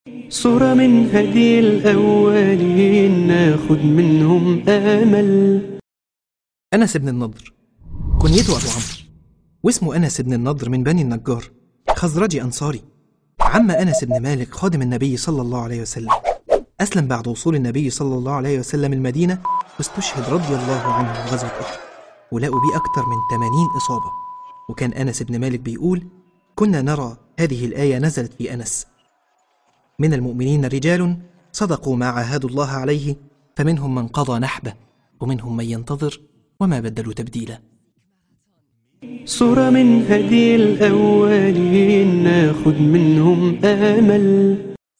صورة من هدي الأولين ناخد منهم آمل أنس بن النضر كنيته أبو عمرو واسمه أنس بن النضر من بني النجار خزرجي أنصاري عم أنس بن مالك خادم النبي صلى الله عليه وسلم أسلم بعد وصول النبي صلى الله عليه وسلم المدينة واستشهد رضي الله عنه في غزوة أحد ولقوا بيه أكتر من 80 إصابة وكان أنس بن مالك بيقول كنا نرى هذه الآية نزلت في أنس من المؤمنين رجال صدقوا ما عاهدوا الله عليه فمنهم من قضى نحبه ومنهم من ينتظر وما بدلوا تبديلا صورة من هدي الأولين ناخد منهم آمل